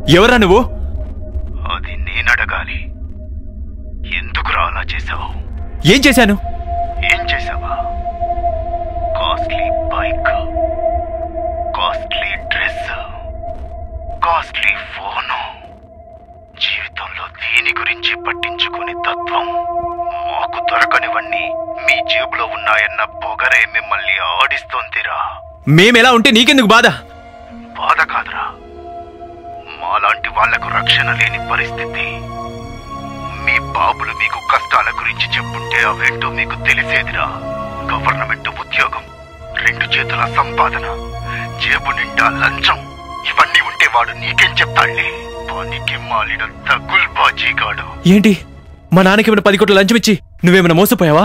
ఎవరా నువ్వు అది నేను అడగాలి ఎందుకురా అలా చేసావు ఏం చేశాను ఏం చేసావా costly bike costly dress costly phone జీవితంలో దీని గురించి పట్టించుకునే తత్వం మాకు దొరకనివన్నీ మీ జేబులో ఉన్నాయన్న పొగరే మిమ్మల్ని ఆడిస్తోందిరా మేమెలా ఉంటే నీకెందుకు బాధ బాధ కాదురా మాలాంటి వాళ్లకు రక్షణ లేని పరిస్థితి మీ బాబులు మీకు కష్టాల గురించి చెప్పుంటే అవేంటో మీకు తెలిసేదిరా గవర్నమెంట్ ఉద్యోగం రెండు చేతుల సంపాదన జేబు నిండా లంచం ఇవన్నీ ఉంటే వాడు నీకేం చెప్తాడులే పనికి మాలిన తగుల్ బాజీగాడు ఏంటి మా నాన్నకి ఏమైనా పది కోట్ల లంచం ఇచ్చి నువ్వేమైనా మోసపోయావా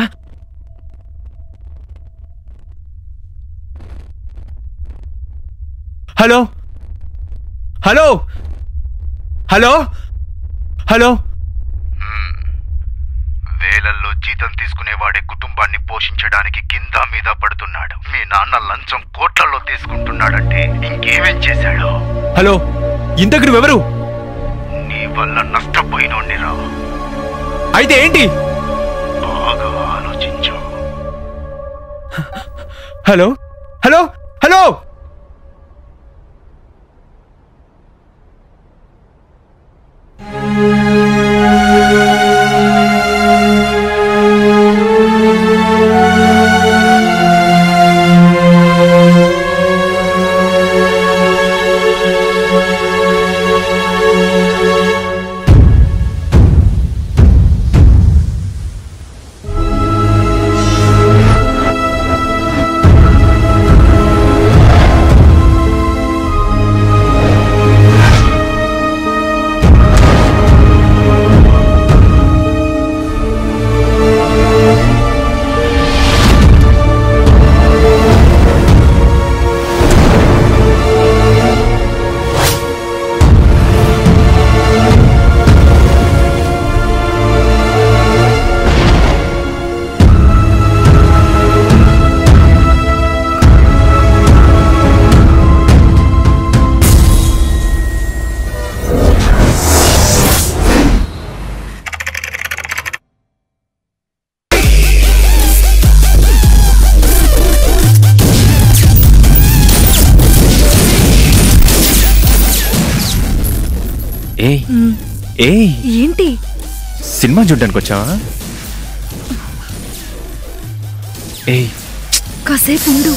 హలో హలో హలో హలో వేలల్లో జీతం తీసుకునేవాడే కుటుంబాన్ని పోషించడానికి కింద మీద పడుతున్నాడు మీ నాన్న లంచం కోట్లలో తీసుకుంటున్నాడంటే ఇంకేమేం చేశాడు హలో ఇంతకు నువ్వెవరు నీ వల్ల నష్టపోయినోడిరా అయితే ఏంటి బాగా ఆలోచించు హలో హలో హలో ఏయ్ ఏయ్ ఏంటి సినిమా చూడ్డానికి వచ్చావా ఏయ్ కాసేపు ఉండు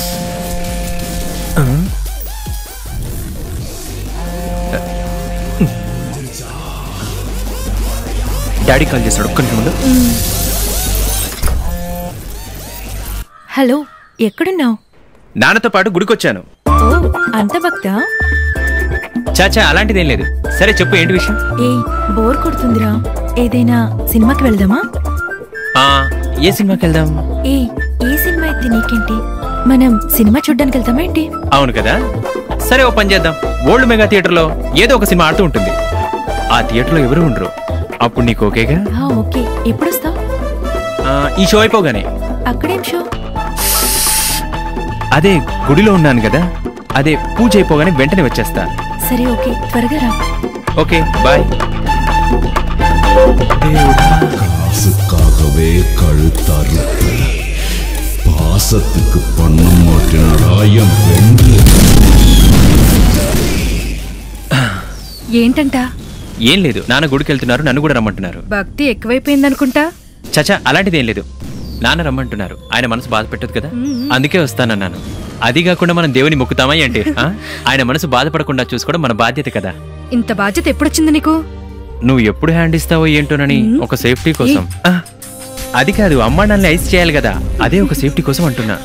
డాడీ కాల్ చేశాడు ఒక్క నిమిషం ఉండు. హలో ఎక్కడున్నావు నాన్నతో పాటు గుడికొచ్చాను ఓ అంత భక్త చాచా అలాంటిదేం లేదు సరే చెప్పు ఏంటి విషయం ఏ బోర్ కొడుతుందిరా ఏదైనా సినిమాకి వెళ్దామా ఆ, ఏ సినిమాకి వెళ్దాం ఏ ఏ సినిమా అయితే నీకేంటి మనం సినిమా చూడ్డానికి వెళ్దామా ఏంటి అవును కదా సరే ఓ పని చేద్దాం ఓల్డ్ మెగా థియేటర్లో ఏదో ఒక సినిమా ఆడుతూ ఉంటుంది ఆ థియేటర్లో ఎవరు ఉండరు అప్పుడు నీకు ఓకేగా ఆ, ఓకే ఎప్పుడు వస్తావు ఆ, ఈ షో అయిపోగానే అక్కడేం షో అదే గుడిలో ఉన్నాను కదా అదే పూజ అయిపోగానే వెంటనే వచ్చేస్తా సరే ఓకే త్వరగా రా ఓకే బాయ్ காசுக்காகவே கழுத்தறுத்து பாசத்துக்கு பணம் மாட்டினடா என் வென்று ఏంటంట ఏం లేదు నాన్న గుడికి వెళ్తున్నారు నన్ను కూడా రమ్మంటున్నారు భక్తి ఎక్కువైపోయిందనుకుంటా చచా అలాంటిదేం లేదు నాన్న రమ్మంటున్నారు ఆయన మనసు బాధ పెట్టదు కదా అందుకే వస్తానన్నాను అది కాకుండా మనం దేవుని మొక్కుతామా ఏంటి ఆ? ఆయన మనసు బాధపడకుండా చూసుకోవడం మన బాధ్యత కదా ఇంత బాధ్యత ఎప్పుడొచ్చింది నీకు నువ్వు ఎప్పుడు హ్యాండ్ ఇస్తావో ఏంటోనని ఒక సేఫ్టీ కోసం ఆ, అది కాదు అమ్మా నాన్నని ఐస్ చేయాలి కదా అదే ఒక సేఫ్టీ కోసం అంటున్నా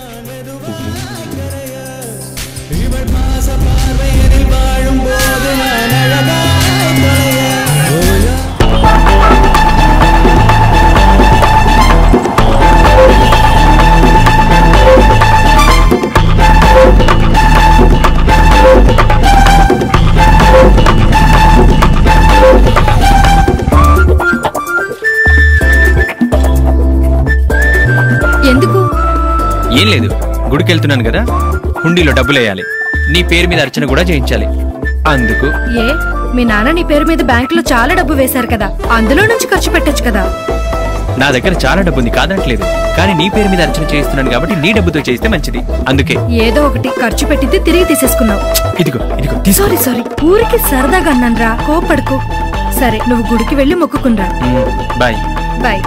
ఎందుకు ఏం లేదు గుడికి వెళ్తున్నాను కదా హుండీలో డబ్బులు వేయాలి నీ పేరు మీద అర్చన కూడా చేయించాలి అందుకు ఏ మీ నాన్న నీ పేరు మీద బ్యాంకులో చాలా డబ్బు వేశారు కదా అందులో నుంచి ఖర్చు పెట్టొచ్చు కదా నా దగ్గర చాలా డబ్బు ఉంది కాదనట్లేదు కానీ నీ పేరు మీద అర్చన చేయిస్తున్నాను కాబట్టి నీ డబ్బుతో చేస్తే మంచిది అందుకే ఏదో ఒకటి ఖర్చు పెట్టింది తిరిగి తీసేసుకున్నావు ఇదిగో ఇదిగో తీసుకో సారీ సారీ ఊరికి సరదాగా అన్నానరా కోపడుకో సరే నువ్వు గుడికి వెళ్ళి మొక్కుకునరా మ్మ్, బాయ్ బాయ్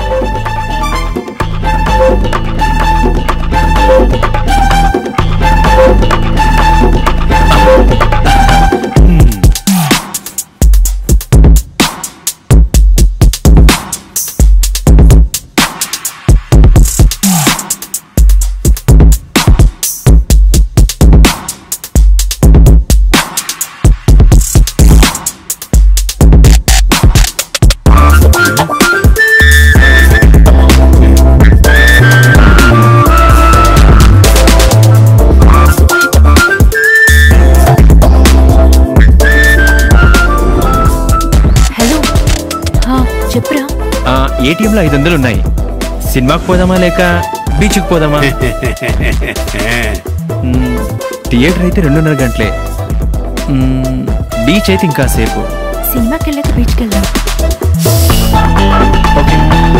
హలో హా, చెప్పురా ఆ, ఏటీఎంలో ఐదు వందలు ఉన్నాయి సినిమాకి పోదామా లేక బీచ్కి పోదామా మ్మ్, థియేటర్ అయితే రెండున్నర గంటలే మ్మ్, బీచ్ అయితే ఇంకా సేపు సినిమాకి వెళ్ళాక బీచ్కి వెళ్దాం ఓకే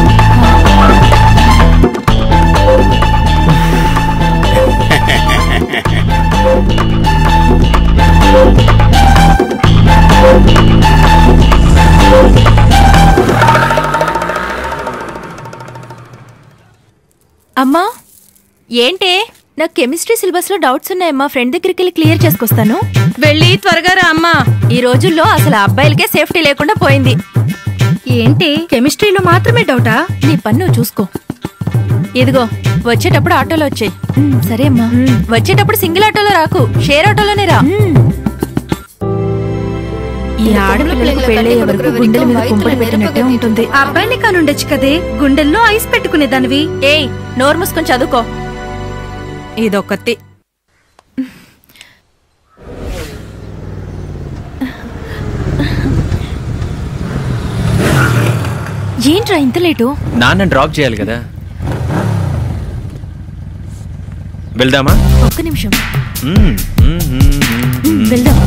అమ్మా ఏంటే నాకు కెమిస్ట్రీ సిలబస్ లో డౌట్స్ ఉన్నాయి మా ఫ్రెండ్ దగ్గరికి వెళ్ళి క్లియర్ చేసుకొస్తాను వెళ్ళి త్వరగా రా అమ్మా ఈ రోజుల్లో అసలు అబ్బాయిలకే సేఫ్టీ లేకుండా పోయింది ఏంటి కెమిస్ట్రీలో మాత్రమే డౌటా నీ పన్ను చూసుకో ఇదిగో వచ్చేటప్పుడు ఆటోలో వచ్చాయి సరే అమ్మా వచ్చేటప్పుడు సింగిల్ ఆటోలో రాకు షేర్ ఆటోలోనే రా ఈ ఆడపిల్లలకు పెళ్ళయ్యే వరకు గుండెల మీద కుంపడి పెట్టినట్టే ఉంటుంది ఆ అబ్బాయిని కానుండొచ్చు కదే గుండెల్లో ఐస్ పెట్టుకునేదానివి ఏయ్ నోరు మూసుకొని చదువుకో ఇదొకటి ఏంట్రా ఇంత లేటు నాన్న డ్రాప్ చేయాలి కదా వెళ్దామా ఒక్క నిమిషం మ్మ్, మ్మ్, మ్మ్, మ్మ్. వెళ్దాం